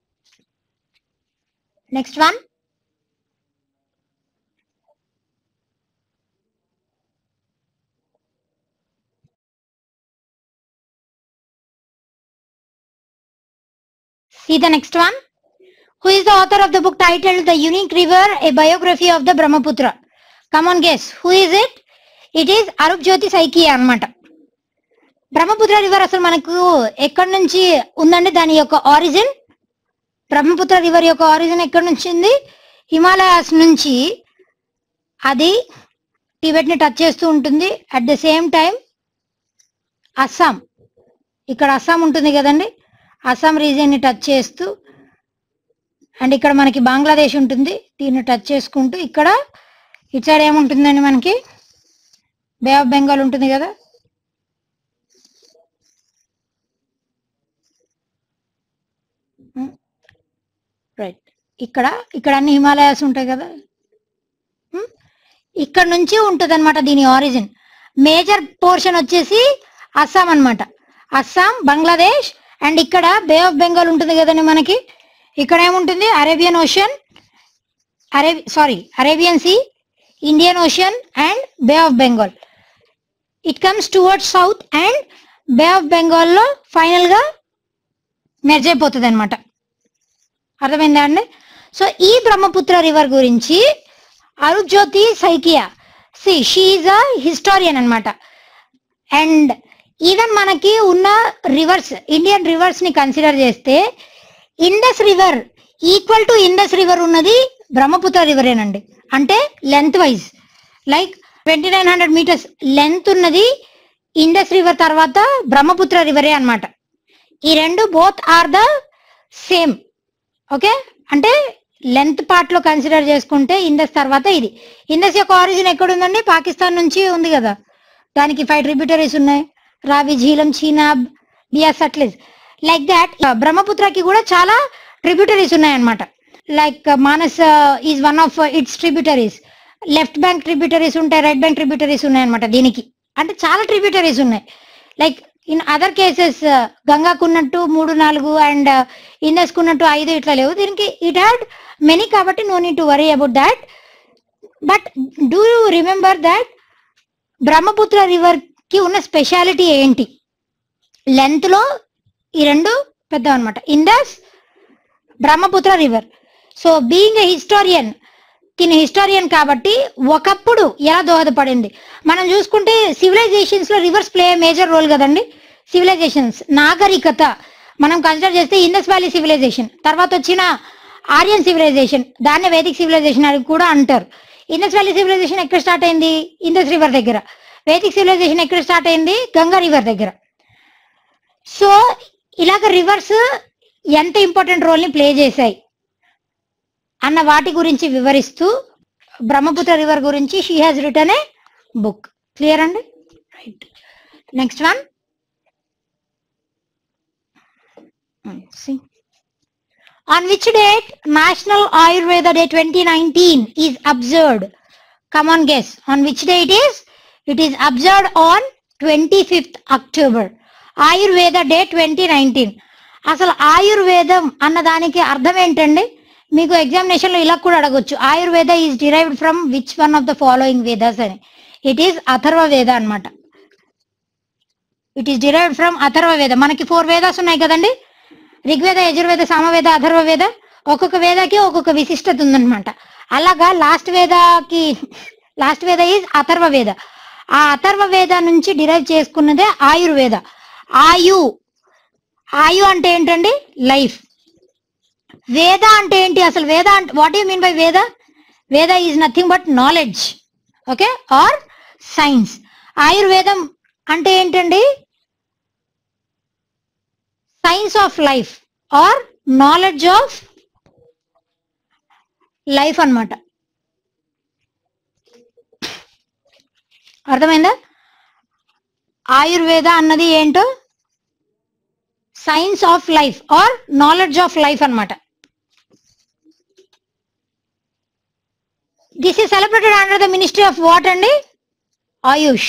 next one See the next one. Who is the author of the book titled The Unique River, a biography of the Brahmaputra? Come on, guess. Who is it? It is Arup Jyoti Saikiya అన్నమాట Brahmaputra river అసలు మనకు ఎక్కడి నుంచి ఉందండి దాని యొక్క origin Brahmaputra river యొక్క origin ఎక్కడి నుంచి ఉంది హిమాలయాస్ నుంచి అది టిబెట్ ని టచ్ చేస్తూ ఉంటుంది at the same time Assam ఇక్కడ అస్సాం ఉంటుంది కదండి అస్సాం రీజియన్ ని టచ్ చేస్తూ అండ్ ఇక్కడ మనకి బంగ్లాదేశ్ ఉంటుంది దీన్ని టచ్ చేసుకుంటూ ఇక్కడ ఇటు సైడ్ ఏముంటుందండి మనకి బే ఆఫ్ బెంగాల్ ఉంటుంది కదా రైట్ ఇక్కడ ఇక్కడ అన్ని హిమాలయాస్ ఉంటాయి కదా ఉమ్, ఇక్కడ నుంచి ఉంటుంది అనమాట దీని ఆరిజిన్ మేజర్ పోర్షన్ వచ్చేసి అస్సాం అన్నమాట అస్సాం బంగ్లాదేశ్ అండ్ ఇక్కడ బే ఆఫ్ బెంగాల్ ఉంటుంది కదండి మనకి ఇక్కడ ఏముంటుంది అరేబియన్ ఓషన్ అరే sorry Arabian Sea Indian Ocean and bay of Bengal it comes towards south and bay of బెంగాల్లో ఫైనల్గా మెర్జ్ అయిపోతుంది అనమాట అర్థమైందా అండి సో ఈ బ్రహ్మపుత్ర రివర్ గురించి అరుజ్యోతి సైకియా సి షీఈ్ అ హిస్టారియన్ అనమాట అండ్ ఈవెన్ మనకి ఉన్న రివర్స్ ఇండియన్ రివర్స్ ని కన్సిడర్ చేస్తే Indus river equal to Indus river ఉన్నది బ్రహ్మపుత్ర రివరేనండి అంటే lengthwise like twenty nine hundred metres length ఉన్నది ఇండస్ రివర్ తర్వాత బ్రహ్మపుత్ర రివరే అన్నమాట ఈ రెండు both are the same okay అంటే లెంత్ పార్ట్ లో కన్సిడర్ చేసుకుంటే ఇండస్ తర్వాత ఇది ఇండస్ యొక్క ఆరిజిన్ ఎక్కడ ఉందండి పాకిస్తాన్ నుంచి ఉంది కదా దానికి ఫైవ్ ట్రిబ్యూటరీస్ ఉన్నాయి రావి ఝీలం చీనాబ్ బియాస్ సట్లెజ్ లైక్ దాట్ బ్రహ్మపుత్రకి కూడా చాలా ట్రిబ్యూటరీస్ ఉన్నాయన్నమాట like Manas is one of its tributaries left bank tributaries ఉంటాయి రైట్ బ్యాంక్ ట్రిబ్యూటరీస్ ఉన్నాయన్నమాట దీనికి అంటే చాలా ట్రిబ్యూటరీస్ ఉన్నాయి లైక్ ఇన్ అదర్ కేసెస్ గంగాకున్నట్టు మూడు నాలుగు అండ్ ఇండస్ కున్నట్టు ఐదు ఇట్లా లేవు దీనికి ఇట్ హ్యాడ్ మెనీ కాబట్టి no need to worry about that but do you remember that Brahmaputra river కి ఉన్న స్పెషాలిటీ ఏంటి లెంత్ లో ఈ రెండు పెద్ద అనమాట Indus Brahmaputra river so being a historian తిన హిస్టోరియన్ కాబట్టి ఒకప్పుడు ఎలా దోహదపడింది మనం చూసుకుంటే సివిలైజేషన్స్ లో రివర్స్ ప్లే మేజర్ రోల్ కదండి సివిలైజేషన్స్ నాగరికత మనం కన్సిడర్ చేస్తే ఇండస్ వ్యాలీ సివిలైజేషన్ తర్వాత వచ్చిన ఆర్యన్ సివిలైజేషన్ దాన్నే వేదిక్ సివిలైజేషన్ అని కూడా అంటారు ఇండస్ వ్యాలీ సివిలైజేషన్ ఎక్కడ స్టార్ట్ అయింది ఇండస్ రివర్ దగ్గర వేదిక్ సివిలైజేషన్ ఎక్కడ స్టార్ట్ అయింది గంగా రివర్ దగ్గర సో ఇలాగ రివర్స్ ఎంత ఇంపార్టెంట్ రోల్ ని ప్లే చేశాయి అన్న వాటి గురించి వివరిస్తూ బ్రహ్మపుత్ర రివర్ గురించి she has written a book clear అండి right next one on which date national Ayurveda day twenty nineteen is observed come on guess on which day it is it is observed on 25th October Ayurveda day twenty nineteen అసలు ఆయుర్వేదం అన్న దానికి అర్థం ఏంటండి మీకు examination లో ఇలా కూడా అడగొచ్చు Ayurveda is derived from which one of the following Vedas అని ఇట్ ఈస్ అథర్వ వేద అన్నమాట it is derived from Atharva Veda మనకి ఫోర్ వేదాస్ ఉన్నాయి కదండి ఋగ్వేద యజుర్వేద సామవేద అథర్వ వేద ఒక్కొక్క వేదకి ఒక్కొక్క విశిష్టత ఉందన్నమాట అలాగా లాస్ట్ వేదకి లాస్ట్ వేద ఈజ్ అథర్వ వేద ఆ అథర్వ వేద నుంచి డిరైవ్ చేసుకున్నదే ఆయుర్వేద ఆయు ఆయు అంటే ఏంటండి లైఫ్ వేద అంటే ఏంటి అసలు వేద అంటే what you mean by Veda Veda is nothing but knowledge okay or science ఆయుర్వేదం అంటే ఏంటండి science of life or knowledge of life అన్నమాట అర్థమైందా ఆయుర్వేద అన్నది ఏంటో science of life or knowledge of life అన్నమాట this is celebrated under the ministry of what అండి AYUSH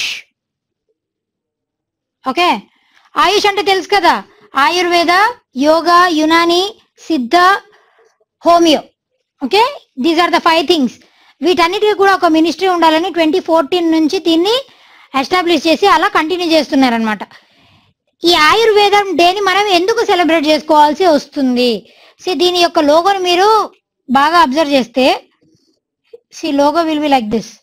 okay ఆయుష్ అంటే తెలుసు కదా Ayurveda yoga Unani Siddha homeo okay these are the five things వీటన్నిటికీ కూడా ఒక మినిస్ట్రీ ఉండాలని ట్వంటీ ఫోర్టీన్ నుంచి దీన్ని ఎస్టాబ్లిష్ చేసి అలా కంటిన్యూ చేస్తున్నారనమాట ఈ ఆయుర్వేదం డేని మనం ఎందుకు సెలబ్రేట్ చేసుకోవాల్సి వస్తుంది సి దీని యొక్క లోగోని మీరు బాగా అబ్జర్వ్ చేస్తే see logo will be like this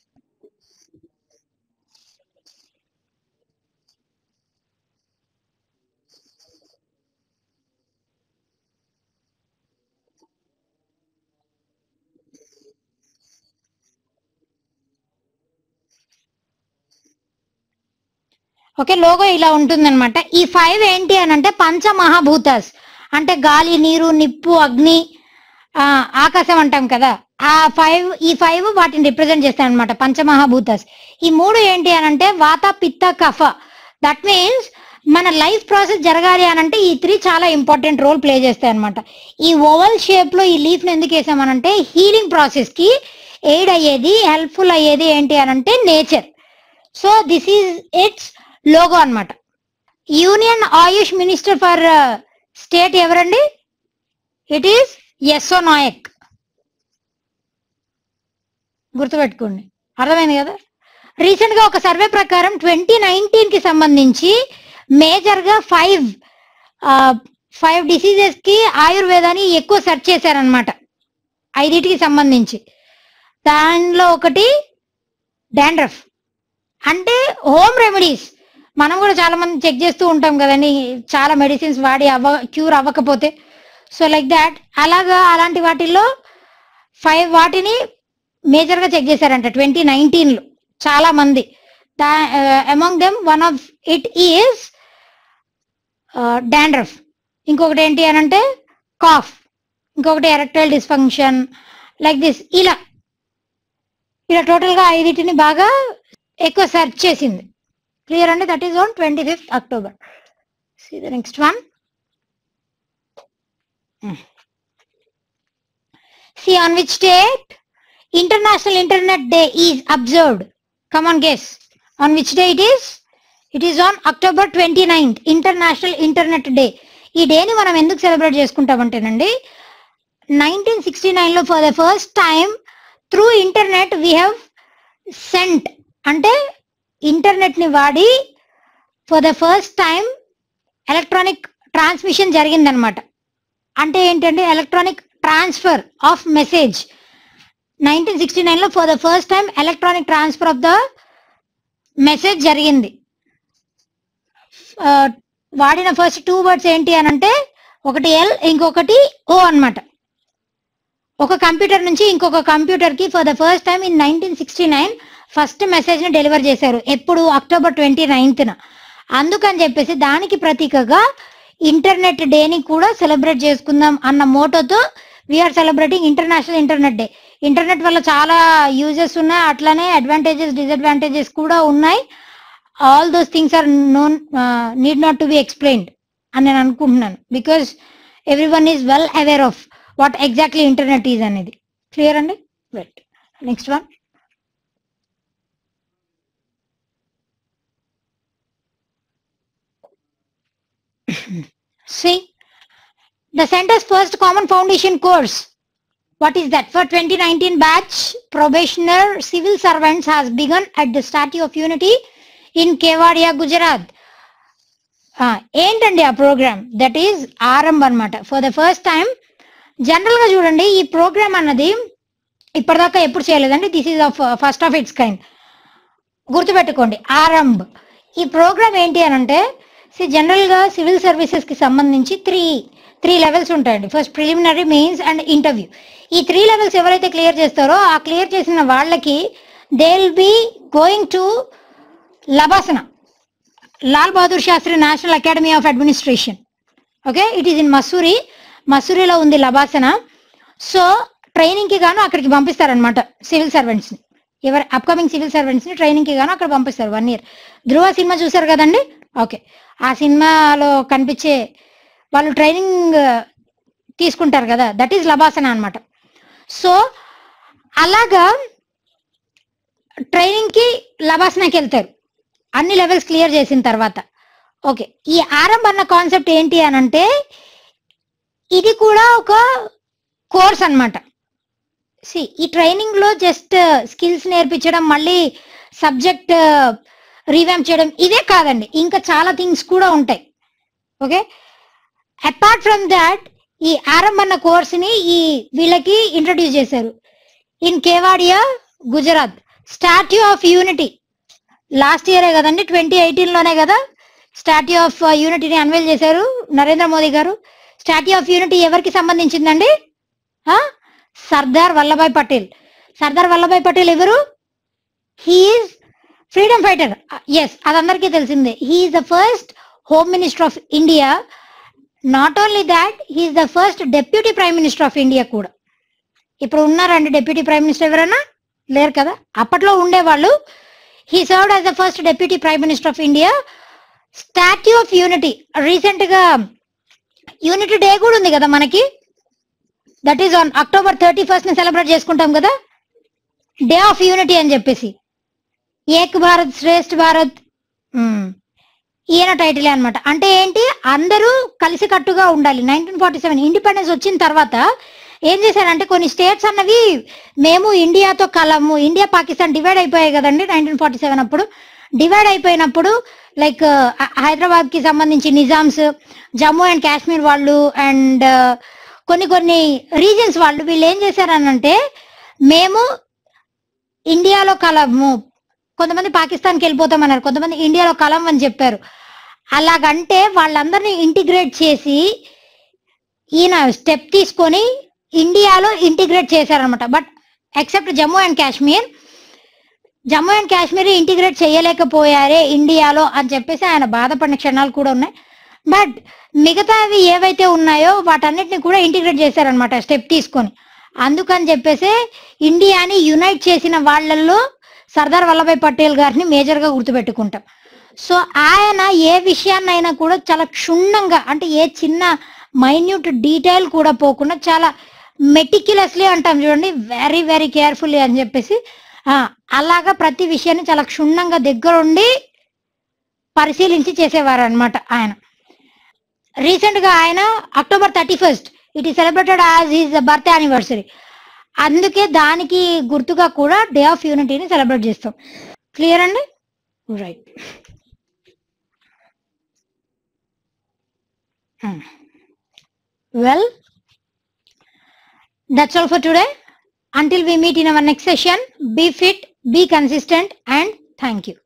okay logo ఇలా ఉంటుందన్నమాట ఈ ఫైవ్ ఏంటి అని అంటే పంచమహాభూతాస్ అంటే గాలి నీరు నిప్పు అగ్ని ఆ, ఆకాశం అంటాం కదా ఆ ఫైవ్ ఈ ఫైవ్ వాటిని రిప్రజెంట్ చేస్తాయి అనమాట పంచమహాభూతాస్ ఈ మూడు ఏంటి అని అంటే వాత పిత్త కఫ దట్ మీన్స్ మన లైఫ్ ప్రాసెస్ జరగాలి అని అంటే ఈ త్రీ చాలా ఇంపార్టెంట్ రోల్ ప్లే చేస్తాయి అనమాట ఈ ఓవల్ షేప్ లో ఈ లీఫ్ ని ఎందుకు వేసామనంటే హీలింగ్ ప్రాసెస్ కి ఎయిడ్ అయ్యేది హెల్ప్ఫుల్ అయ్యేది ఏంటి అని అంటే nature so this is its logo అన్నమాట union AYUSH minister for state ఎవరండి ఇట్ ఈస్ ఎస్ఓ నాయక్ గుర్తుపెట్టుకోండి అర్థమైంది కదా రీసెంట్ గా ఒక సర్వే ప్రకారం ట్వంటీ నైన్టీన్ కి సంబంధించి మేజర్ గా ఫైవ్ ఫైవ్ డిసీజెస్ కి ఆయుర్వేదాన్ని ఎక్కువ సెర్చ్ చేశారనమాట ఐదిటికి సంబంధించి దానిలో ఒకటి డాండ్రఫ్ అంటే హోమ్ రెమెడీస్ మనం కూడా చాలా మంది చెక్ చేస్తూ ఉంటాం కదండి చాలా మెడిసిన్స్ వాడి అవ్వ క్యూర్ అవ్వకపోతే సో లైక్ దాట్ అలాగా అలాంటి వాటిల్లో ఫైవ్ వాటిని మేజర్ గా చెక్ చేశారంట ట్వంటీ నైన్టీన్ లో చాలా మంది దా among them one of it is dandruff ఇంకొకటి ఏంటి అని అంటే కాఫ్ ఇంకొకటి ఎరెక్టైల్ డిస్ఫంక్షన్ లైక్ దిస్ ఇలా ఇలా టోటల్ గా ఐదింటిని బాగా ఎక్కువ సెర్చ్ చేసింది క్లియర్ అండి that is on twenty fifth October see the next one See on which date International Internet Day is observed. Come on, guess. On which day it is? It is on October 29th, International Internet Day. ఈ డేని మనం ఎందుకు celebrate చేసుకుంటామంటేనండి nineteen sixty నైన్లో for the first time through internet we have sent అంటే ఇంటర్నెట్ని వాడి for the first time electronic transmission జరిగిందనమాట అంటే ఏంటంటే electronic transfer of message nineteen sixty నైన్లో for the first time electronic transfer of the message జరిగింది ఆ, వాడిన ఫస్ట్ టూ వర్డ్స్ ఏంటి అని అంటే ఒకటి ఎల్ ఇంకొకటి ఓ అన్నమాట ఒక కంప్యూటర్ నుంచి ఇంకొక కంప్యూటర్ కి for the first time in nineteen sixty nine first message ని డెలివర్ చేశారు ఎప్పుడు అక్టోబర్ ట్వంటీ నైన్త్న అందుకని చెప్పేసి దానికి ప్రతీకగా ఇంటర్నెట్ డేని కూడా సెలబ్రేట్ చేసుకుందాం అన్న మోటోతో we are celebrating international internet day internet వల్ల చాలా యూజెస్ ఉన్నాయి అట్లానే అడ్వాంటేజెస్ డిసడ్వాంటేజెస్ కూడా ఉన్నాయి all those things are known need not to be explained అని నేను అనుకుంటున్నాను because every one is well aware of what exactly internet is అనేది క్లియర్ అండి right next one See, the center's first common foundation course. What is that? For 2019 batch, probationer civil servants has begun at the Statue of Unity in Kevadia, Gujarat. ఆ, ఏంటండి ఆ programme that is Aarambh అన్నమాట for the first time general గా చూడండి ఈ program అన్నది ఇప్పటిదాకా ఎప్పుడు చేయలేదండి this is of first of its kind గుర్తుపెట్టుకోండి ఆరంభ్ ఈ ప్రోగ్రామ్ ఏంటి అని అంటే సి జనరల్ గా సివిల్ సర్వీసెస్ కి సంబంధించి త్రీ త్రీ లెవెల్స్ ఉంటాయండి first preliminary mains and interview ఈ త్రీ లెవెల్స్ ఎవరైతే క్లియర్ చేస్తారో ఆ క్లియర్ చేసిన వాళ్ళకి they will be going to లబాసన Lal Bahadur Shastri national academy of administration okay it is in Mussoorie మసూరిలో ఉంది లబాసన సో ట్రైనింగ్ కి గాను అక్కడికి పంపిస్తారనమాట సివిల్ సర్వెంట్స్ ని ఎవరి అప్కమింగ్ సివిల్ సర్వెంట్స్ ని ట్రైనింగ్ కి గాను అక్కడ పంపిస్తారు వన్ ఇయర్ ధ్రువ సినిమా చూసారు కదండి ఓకే ఆ సినిమాలో కనిపించే వాళ్ళు ట్రైనింగ్ తీసుకుంటారు కదా దట్ ఈస్ లబాసన అన్నమాట సో అలాగా ట్రైనింగ్ కి లబాసనాకి వెళ్తారు అన్ని లెవెల్స్ క్లియర్ చేసిన తర్వాత ఓకే ఈ ఆరంభ అన్న కాన్సెప్ట్ ఏంటి అని అంటే ఇది కూడా ఒక కోర్స్ అన్నమాట సి ఈ ట్రైనింగ్ లో జస్ట్ స్కిల్స్ నేర్పించడం మళ్ళీ సబ్జెక్ట్ రీవ్యాంప్ చేయడం ఇదే కాదండి ఇంకా చాలా థింగ్స్ కూడా ఉంటాయి ఓకే అపార్ట్ ఫ్రమ్ దాట్ ఈ ఆరంభ అన్న కోర్స్ని ఈ వీళ్ళకి ఇంట్రడ్యూస్ చేశారు in Kevadia Gujarat statue of unity last ఇయరే కదండి ట్వంటీ లోనే కదా స్టాట్యూ ఆఫ్ యూనిటీని అన్వేల్ చేశారు నరేంద్ర మోదీ గారు స్టాట్యూ ఆఫ్ యూనిటీ ఎవరికి సంబంధించిందండి ఆ? సర్దార్ వల్లభాయ్ పటేల్ సర్దార్ వల్లభాయ్ పటేల్ ఎవరు హీఈస్ ఫ్రీడమ్ ఫైటర్ ఎస్ అదందరికీ తెలిసిందే he is the first home minister of India not only that he is the first deputy prime minister of India కూడా ఇప్పుడు ఉన్నారండి డెప్యూటీ ప్రైమ్ మినిస్టర్ ఎవరైనా లేరు కదా అప్పట్లో ఉండేవాళ్ళు he served as the first deputy prime minister of India statue of unity recent గా unity day కూడా ఉంది కదా మనకి that is on October thirty first ని సెలబ్రేట్ చేసుకుంటాం కదా డే ఆఫ్ యూనిటీ అని చెప్పేసి ఏక్ భారత్ శ్రేష్ఠ భారత్ మ్మ్. ఈయన టైటిలే అన్నమాట అంటే ఏంటి అందరూ కలిసికట్టుగా ఉండాలి నైన్టీన్ ఫార్టీ సెవెన్ ఇండిపెండెన్స్ వచ్చిన తర్వాత ఏం చేశారంటే కొన్ని స్టేట్స్ అన్నవి మేము ఇండియాతో కలము ఇండియా పాకిస్తాన్ డివైడ్ అయిపోయాయి కదండి నైన్టీన్ ఫార్టీ సెవెన్ అప్పుడు డివైడ్ అయిపోయినప్పుడు లైక్ హైదరాబాద్ కి సంబంధించి నిజామ్స్ జమ్మూ అండ్ కాశ్మీర్ వాళ్ళు అండ్ కొన్ని కొన్ని రీజన్స్ వాళ్ళు వీళ్ళు ఏం చేశారనంటే మేము ఇండియాలో కలము కొంతమంది పాకిస్తాన్కి వెళ్ళిపోతామన్నారు కొంతమంది ఇండియాలో కలం అని చెప్పారు అలాగంటే వాళ్ళందరినీ ఇంటిగ్రేట్ చేసి ఈయన స్టెప్ తీసుకొని ఇండియాలో ఇంటిగ్రేట్ చేశారనమాట but except Jammu and Kashmir Jammu and Kashmir integrate చేయలేకపోయారే ఇండియాలో అని చెప్పేసి ఆయన బాధపడిన క్షణాలు కూడా ఉన్నాయి బట్ మిగతావి ఏవైతే ఉన్నాయో వాటన్నిటిని కూడా ఇంటిగ్రేట్ చేశారనమాట స్టెప్ తీసుకొని అందుకని చెప్పేసి ఇండియాని యునైట్ చేసిన వాళ్ళల్లో సర్దార్ వల్లభాయ్ పటేల్ గారిని మేజర్ గా గుర్తుపెట్టుకుంటాం సో ఆయన ఏ విషయాన్నైనా కూడా చాలా క్షుణ్ణంగా అంటే ఏ చిన్న మైన్యూట్ డీటెయిల్ కూడా పోకుండా చాలా మెటిక్యులస్లీ అంటాం చూడండి వెరీ వెరీ కేర్ఫుల్లీ అని చెప్పేసి ఆ, అలాగా ప్రతి విషయాన్ని చాలా క్షుణ్ణంగా దగ్గరుండి పరిశీలించి చేసేవారు అనమాట ఆయన రీసెంట్ గా ఆయన October thirty first it is celebrated as his birth anniversary అందుకే దానికి గుర్తుగా కూడా డే ఆఫ్ యూనిటీని సెలబ్రేట్ చేస్తాం క్లియర్ అండి right well that's all for today until we meet in our next session be fit be consistent and thank you